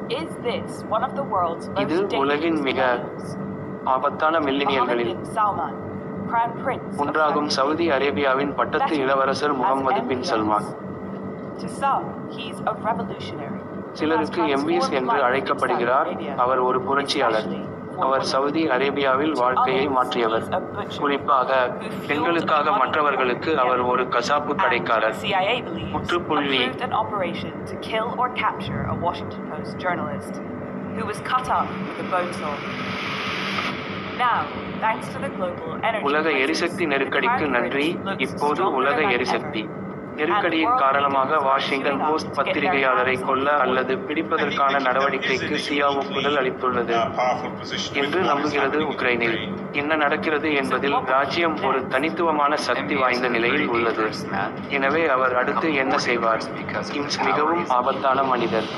Is this one of the world's இது most உலகின் dangerous மிக millennials? ஆபத்தான Mohammed மில்லினியர்களில் bin Salman, Crown Prince of ஒன்றாகும் Saudi சவுதி அரேபியாவின் பட்டத்து Better இளவரசர் as Mohammed bin MBS. Salman To some, he's a revolutionary. சிலருக்கு எம்பிஎஸ் என்று அழைக்கப்படுகிறார் அவர் ஒரு புரட்சியாளர் அவர் சவுதி அரேபியாவில் வாழ்க்கையை மாற்றியவர் குறிப்பாக பெண்களுக்காக மற்றவர்களுக்கு அவர் ஒரு கசாப்பு கடைக்காரர் CIA believes முற்றுப்புள்ளி. approved an operation to kill or capture a Washington Post journalist who was cut up with a bone saw. Now, thanks to the global energy உலக crisis, எரிசக்தி the நெருக்கடிக்கு Crown நன்றி Prince looks இப்போது stronger உலக than எரிசக்தி ever. நெருக்கடியின் காரணமாக Washington post பத்திரிகையாளரை கொல்ல அல்லது பிடிப்பதற்கான நடவடிக்கைக்கு சியா ஒப்புதல் அளித்துள்ளது என்று நம்புகிறது உக்ரைனில் என்ன நடக்கிறது என்பதில் ராஜ்யம் ஒரு தனித்துவமான சக்தி வாய்ந்த நிலையில் உள்ளது எனவே அவர் அடுத்து என்ன செய்வார் கிம்ஸ் மிகவும் ஆபத்தான மனிதர்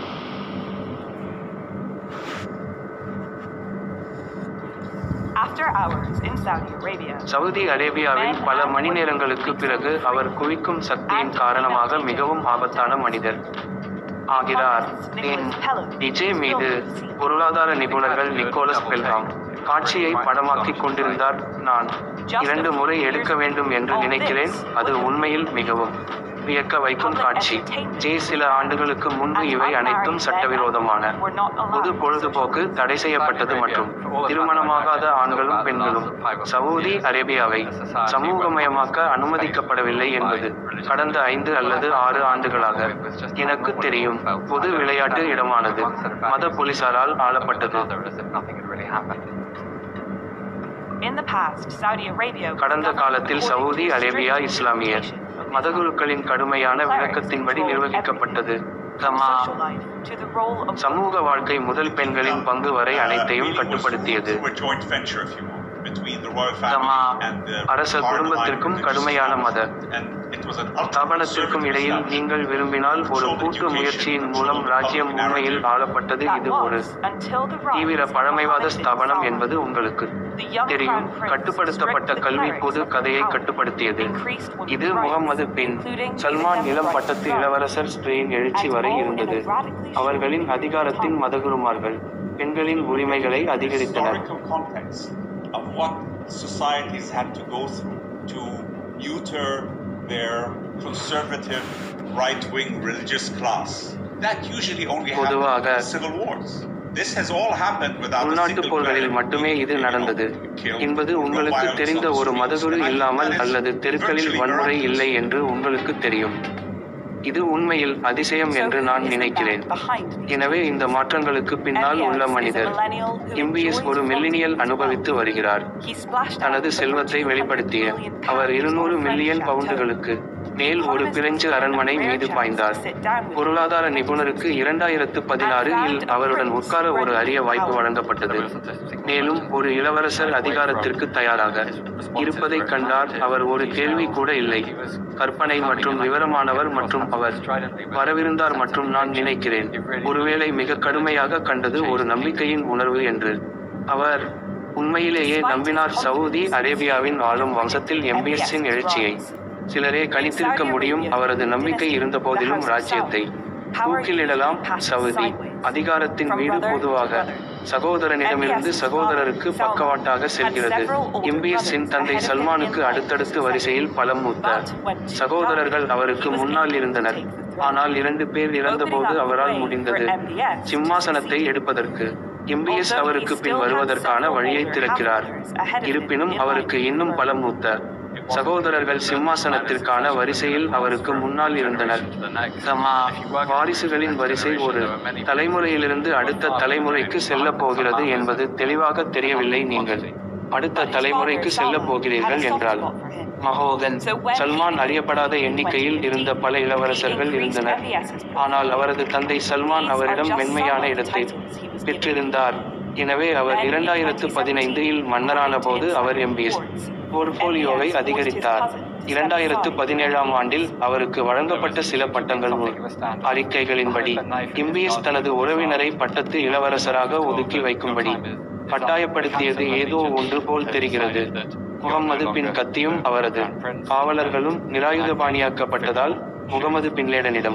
After hours in Saudi Arabia, Saudi அரேபியாவில் பல மணி நேரங்களுக்கு பிறகு அவர் குவிக்கும் சக்தியின் காரணமாக மிகவும் ஆபத்தான மனிதர் ஆகிறார் என் விஜய் மீது பொருளாதார நிபுணர்கள் நிக்கோலஸ் பெல்ஹாம் காட்சியை படமாக்கிக் கொண்டிருந்தார் நான் இரண்டு முறை எடுக்க வேண்டும் என்று நினைக்கிறேன் அது உண்மையில் மிகவும் வியக்க வைக்கும் காட்சி ஜே சில ஆண்டுகளுக்கு முன்பு இவை அனைத்தும் சட்டவிரோதமான பொது பொழுதுபோக்கு தடை செய்யப்பட்டது மற்றும் திருமணமாகாத ஆண்களும் பெண்களும் சவுதி அரேபியாவை சமூகமயமாக்க அனுமதிக்கப்படவில்லை என்பது கடந்த ஐந்து அல்லது ஆறு ஆண்டுகளாக எனக்கு தெரியும் பொது விளையாட்டு இடமானது மத போலீசாரால் ஆளப்பட்டது in the past, Saudi Arabia was கடந்த governed காலத்தில் according Saudi to Arabia strict இஸ்லாமியர் unification of மதகுருக்களின் கடுமையான விளக்கத்தின்படி நிர்வகிக்கப்பட்டது தமா social life to the role of சமூக வாழ்க்கை முதல் பெண்களின் பங்கு வரை அனைத்தையும் கட்டுப்படுத்தியது தமா அரச குடும்பத்திற்கும் கடுமையான மத ஸ்தாபனத்திற்கும் இடையில் நீங்கள் விரும்பினால் ஒரு கூட்டு முயற்சியின் மூலம் ராஜ்யம் உண்மையில் ஆளப்பட்டது that இது ஒரு was until the rise தீவிர of பழமைவாத Mohammed bin ஸ்தாபனம் Salman. என்பது உங்களுக்கு The young தெரியும் crown prince கட்டுப்படுத்தப்பட்ட stripped the கல்வி clerics பொது of கதையை power, கட்டுப்படுத்தியது increased women's இது rights, Mohammed bin including Salman giving them இளம் the right பட்டத்து to vote. இளவரசர் ஸ்ட்ரெயின் எழுச்சி And வரை all in a இருந்தது radically அவர்களின் shifted அதிகாரத்தின் time. மதகுருமார்கள் பெண்களின் உரிமைகளை அதிகரித்தனர் historical context of what societies had to go through to neuter their conservative right-wing religious class. That usually only happened பொதுவாக in civil wars. This has all happened without a உள்நாட்டுப் single போர்களில் cleric மட்டுமே being, இது you know, நடந்தது killed, என்பது no உங்களுக்கு violence தெரிந்த on the ஒரு streets. மதகுரு And I think இல்லாமல் that is அல்லது தெருக்களில் virtually வன்முறை miraculous. இல்லை என்று உங்களுக்கு தெரியும் இது உண்மையில் அதிசயம் So என்று who நான் is the நினைக்கிறேன் man behind these எனவே இந்த மாற்றங்களுக்கு பின்னால் MBS உள்ள is a மனிதர் millennial who எம்பிஎஸ் enjoys ஒரு மில்லினியல் floating அனுபவித்து wealth. வருகிறார் He splashed out தனது over செல்வத்தை 200 வெளிப்படுத்திய million அவர் pounds இருநூறு on French மில்லியன் chateau. பவுண்டுகளுக்கு மேல் ஒரு பிரெஞ்சு அரண்மனை மீது பாய்ந்தார் பொருளாதார நிபுணருக்கு இரண்டாயிரத்து பதினாறு இல் அவருடன் உட்கார ஒரு அரிய வாய்ப்பு வழங்கப்பட்டது மேலும் ஒரு இளவரசர் அதிகாரத்திற்கு தயாராக இருப்பதைக் கண்டார் அவர் ஒரு கேள்வி கூட இல்லை கற்பனை மற்றும் விவரமானவர் மற்றும் அவர் வரவிருந்தார் மற்றும் நான் நினைக்கிறேன் ஒருவேளை மிக கடுமையாக கண்டது ஒரு நம்பிக்கையின் உணர்வு என்று அவர் உண்மையிலேயே நம்பினார் சவுதி அரேபியாவின் ஆளும் வம்சத்தில் எம்பிஎஸ்ஸின் எழுச்சியை சிலரே கணித்திருக்க முடியும் அவரது நம்பிக்கை இருந்தபோதிலும் ராஜ்யத்தை தூக்கிலிடலாம் சவுதி அதிகாரத்தின் வீடு பொதுவாக சகோதரனிடமிருந்து சகோதரருக்கு பக்கவாட்டாக செல்கிறது எம்பிஎஸ்ஸின் தந்தை சல்மானுக்கு அடுத்தடுத்து வரிசையில் பலம் மூத்த சகோதரர்கள் அவருக்கு முன்னால் இருந்தனர் ஆனால் இரண்டு பேர் இறந்தபோது அவரால் முடிந்தது சிம்மாசனத்தை எடுப்பதற்கு எம்பிஎஸ் அவருக்கு பின் வருவதற்கான வழியை திறக்கிறார் இருப்பினும் அவருக்கு இன்னும் பலம் மூத்த சகோதரர்கள் சிம்மாசனத்திற்கான வரிசையில் அவருக்கு முன்னால் இருந்தனர் தமா வாரிசுகளின் வரிசை ஒரு தலைமுறையிலிருந்து அடுத்த தலைமுறைக்கு செல்லப் போகிறது என்பது தெளிவாக தெரியவில்லை நீங்கள் அடுத்த தலைமுறைக்கு செல்லப் போகிறீர்கள் என்றால் மகோகன் சல்மான் அறியப்படாத எண்ணிக்கையில் இருந்த பல இளவரசர்கள் இருந்தனர் ஆனால் அவரது தந்தை சல்மான் அவரிடம் மென்மையான இடத்தை பெற்றிருந்தார் எனவே அவர் இரண்டாயிரத்து பதினைந்து இல் மன்னரான போது அவர் எம்பிஎஸ் போர்ட்போலியோவை அதிகரித்தார் இரண்டாயிரத்து பதினேழாம் ஆண்டில் அவருக்கு வழங்கப்பட்ட சில பட்டங்கள் உள் அறிக்கைகளின்படி எம்பிஎஸ் தனது உறவினரை பட்டத்து இளவரசராக ஒதுக்கி வைக்கும்படி கட்டாயப்படுத்தியது ஏதோ ஒன்று போல் தெரிகிறது முகம்மது பின் கத்தியும் அவரது காவலர்களும் நிராயுதபாணியாக்கப்பட்டதால் முகமது பின் லேடனிடம்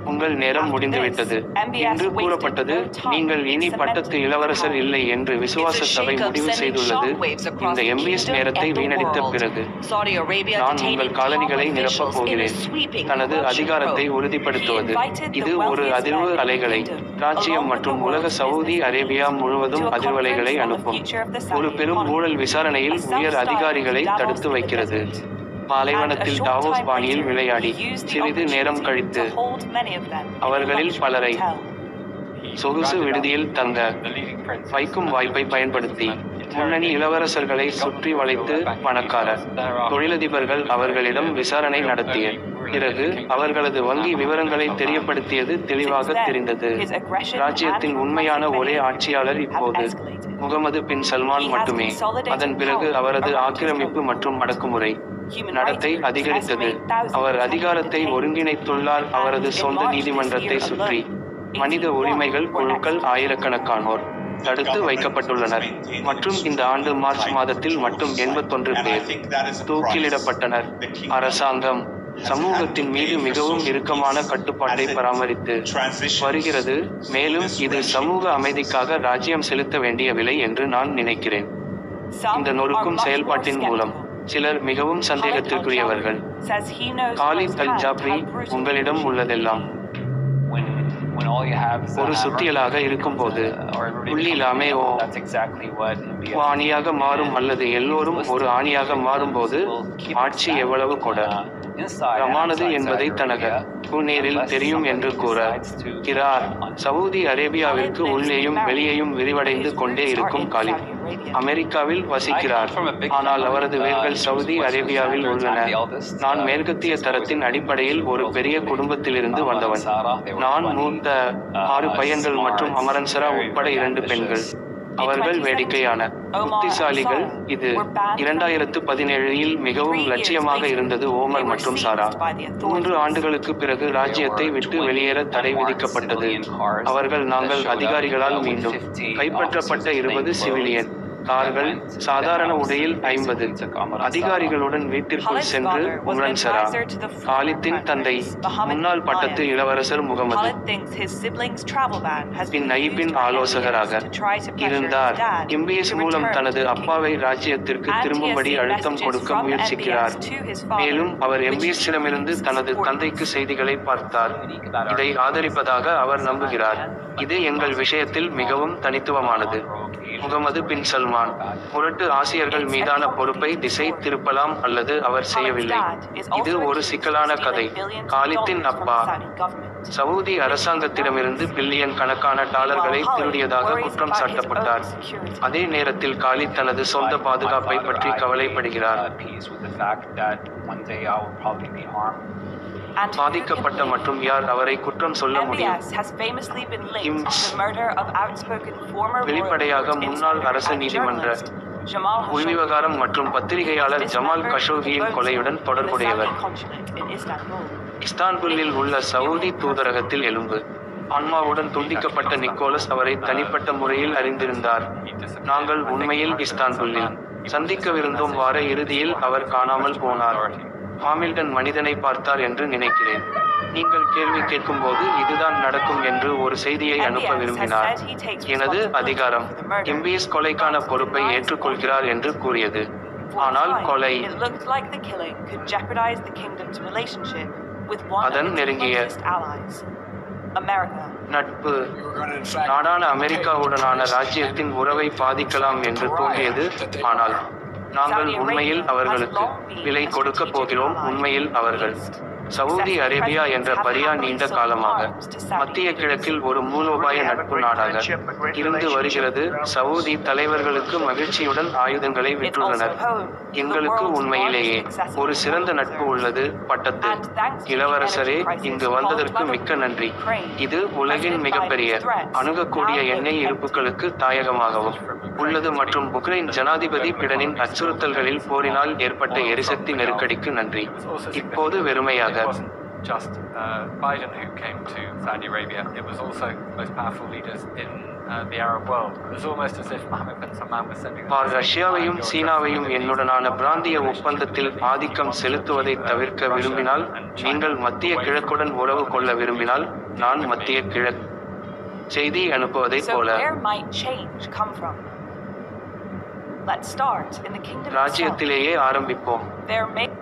உங்கள் நேரம் முடிந்துவிட்டது என்று கூறப்பட்டது நீங்கள் இனி பட்டத்து இளவரசர் இல்லை என்று விசுவாச சபை முடிவு செய்துள்ளது இந்த எம்பிஎஸ் நேரத்தை வீணடித்த பிறகு நான் உங்கள் காலனிகளை நிரப்பப் போகிறேன் தனது அதிகாரத்தை உறுதிப்படுத்துவது இது ஒரு அதிர்வு அலைகளை ராஜ்யம் மற்றும் உலக சவுதி அரேபியா முழுவதும் அதிர்வலைகளை அனுப்பும் ஒரு பெரும் ஊழல் விசாரணையில் உயர் அதிகாரிகளை தடுத்து வைக்கிறது பாலைவனத்தில் டாவோஸ் பாணியில் விளையாடி சிறிது நேரம் கழித்து அவர்களில் பலரை சொகுசு விடுதியில் தங்க வைக்கும் வாய்ப்பை பயன்படுத்தி முன்னணி இளவரசர்களை சுற்றி வளைத்து பணக்கார தொழிலதிபர்கள் அவர்களிடம் விசாரணை நடத்திய பிறகு அவர்களது வங்கி விவரங்களை தெரியப்படுத்தியது தெளிவாக தெரிந்தது ராஜ்யத்தின் உண்மையான ஒரே ஆட்சியாளர் இப்போது முகமது பின் சல்மான் மட்டுமே அதன் பிறகு அவரது ஆக்கிரமிப்பு மற்றும் அடக்குமுறை நடத்தை அதிகரித்தது அவர் அதிகாரத்தை ஒருங்கிணைத்துள்ளார் அவரது சொந்த நீதிமன்றத்தை சுற்றி மனித உரிமைகள் குழுக்கள் ஆயிரக்கணக்கானோர் தடுத்து வைக்கப்பட்டுள்ளனர் மற்றும் இந்த ஆண்டு மார்ச் மாதத்தில் மட்டும் எண்பத்தொன்று பேர் தூக்கிலிடப்பட்டனர் அரசாங்கம் சமூகத்தின் மீது மிகவும் இறுக்கமான கட்டுப்பாட்டை பராமரித்து வருகிறது மேலும் இது சமூக அமைதிக்காக ராஜ்யம் செலுத்த வேண்டிய விலை என்று நான் நினைக்கிறேன் இந்த நொறுக்கும் செயல்பாட்டின் மூலம் சிலர் மிகவும் சந்தேகத்திற்குரியவர்கள் காலித் அல் ஜாப்ரி உங்களிடம் உள்ளதெல்லாம் ஒரு சுத்தியலாக இருக்கும்போது உள்ளிலாமே ஓ ஆணியாக மாறும் அல்லது எல்லோரும் ஒரு ஆணியாக மாறும்போது ஆட்சி எவ்வளவு கொட ரமானது என்பதை தனக புனேரில் தெரியும் என்று கூற கிரார் சவுதி அரேபியாவிற்கு உள்ளேயும் வெளியேயும் விரிவடைந்து கொண்டே இருக்கும் காலித் அமெரிக்காவில் வசிக்கிறார் ஆனால் அவரது வேர்கள் சவுதி அரேபியாவில் உள்ளன நான் மேற்கத்திய தரத்தின் அடிப்படையில் ஒரு பெரிய குடும்பத்திலிருந்து வந்தவன் நான் மூத்த ஆறு பையன்கள் மற்றும் அமரன்சரா உட்பட இரண்டு பெண்கள் அவர்கள் வேடிக்கையான புத்திசாலிகள் இது இரண்டாயிரத்து பதினேழில் மிகவும் லட்சியமாக இருந்தது ஓமர் மற்றும் சாரா மூன்று ஆண்டுகளுக்கு பிறகு ராஜ்யத்தை விட்டு வெளியேற தடை விதிக்கப்பட்டது அவர்கள் நாங்கள் அதிகாரிகளால் மீண்டும் கைப்பற்றப்பட்ட இருபது சிவிலியன் கார்கள் சாதாரண உடையில் ஐம்பது அதிகாரிகளுடன் வீட்டிற்குள் சென்று உமரன் சரா காலித்தின் தந்தை முன்னாள் பட்டத்து இளவரசர் முகமது பின் நயிப்பின் ஆலோசகராக இருந்தார் எம்பிஎஸ் மூலம் தனது அப்பாவை ராஜ்யத்திற்கு திரும்பும்படி அழுத்தம் கொடுக்க முயற்சிக்கிறார் மேலும் அவர் எம்பிஎஸ்ஸிடமிருந்து தனது தந்தைக்கு செய்திகளை பார்த்தார் இதை ஆதரிப்பதாக அவர் நம்புகிறார் இது எங்கள் விஷயத்தில் மிகவும் தனித்துவமானது முகமது பின் சல்மான் முரட்டு ஆசியர்கள் மீதான பொறுப்பை திசை திருப்பலாம் அல்லது அவர் செய்யவில்லை இது ஒரு சிக்கலான கதை காலித்தின் அப்பா சவுதி அரசாங்கத்திடமிருந்து பில்லியன் கணக்கான டாலர்களை திருடியதாக குற்றம் சாட்டப்பட்டார் அதே நேரத்தில் காலித் தனது சொந்த பாதுகாப்பை பற்றி கவலைப்படுகிறார் பாதிக்கப்பட்ட மற்றும் யார் அவரை குற்றம் சொல்ல முடியும் வெளிப்படையாக முன்னாள் அரசு நீதிமன்ற உள்விவகாரம் மற்றும் பத்திரிகையாளர் ஜமால் கஷோகியின் கொலையுடன் தொடர்புடையவர் இஸ்தான்புல்லில் உள்ள சவுதி தூதரகத்தில் எலும்பு ஆன்மாவுடன் துண்டிக்கப்பட்ட நிக்கோலஸ் அவரை தனிப்பட்ட முறையில் அறிந்திருந்தார் நாங்கள் உண்மையில் இஸ்தான்புல்லில் சந்திக்கவிருந்தோம் வார இறுதியில் அவர் காணாமல் போனார் ஹாமில்டன் மனிதனை பார்த்தார் என்று நினைக்கிறேன் நீங்கள் கேள்வி கேட்கும்போது இதுதான் நடக்கும் என்று ஒரு செய்தியை அனுப்ப விரும்பினார் எனது அதிகாரம் எம்பிஎஸ் கொலைக்கான பொறுப்பை ஏற்றுக்கொள்கிறார் என்று கூறியது ஆனால் கொலை அதன் நெருங்கிய நட்பு நாடான அமெரிக்காவுடனான ராஜ்யத்தின் உறவை பாதிக்கலாம் என்று தோன்றியது ஆனால் நாங்கள் உண்மையில் அவர்களுக்கு விலை கொடுக்க போகிறோம் உண்மையில் அவர்கள் சவுதி அரேபியா என்ற பரியா நீண்ட காலமாக மத்திய கிழக்கில் ஒரு மூலோபாய நட்பு நாடாக இருந்து வருகிறது சவுதி தலைவர்களுக்கு மகிழ்ச்சியுடன் ஆயுதங்களை விற்றுள்ளனர் எங்களுக்கு உண்மையிலேயே ஒரு சிறந்த நட்பு உள்ளது பட்டத்து இளவரசரே இங்கு வந்ததற்கு மிக்க நன்றி இது உலகின் மிகப்பெரிய அணுகக்கூடிய எண்ணெய் இருப்புகளுக்கு தாயகமாகவும் உள்ளது மற்றும் உக்ரைன் ஜனாதிபதி பிடனின் அச்சுறுத்தல்களில் போரினால் ஏற்பட்ட எரிசக்தி நெருக்கடிக்கு நன்றி இப்போது வெறுமையாக It wasn't just uh, Biden who came to Saudi Arabia. It was also most powerful leaders in uh, the Arab world. It was almost as if Mohammed bin Salman was sending. a bar message, ரஷ்யாவையும் "You're சீனாவையும் addressing the என்னுடனான Middle பிராந்திய East, ஒப்பந்தத்தில் ஆதிக்கம் செலுத்துவதை தவிர்க்க விரும்பினால் நீங்கள் மத்திய கிழக்குடன் உறவு கொள்ள விரும்பினால் நான் மத்திய கிழக்கு செய்தி அனுப்புவதைப் So, போல where might change come from? Let's start in the kingdom itself. ராஜ்யத்திலேயே ஆரம்பிப்போம் There may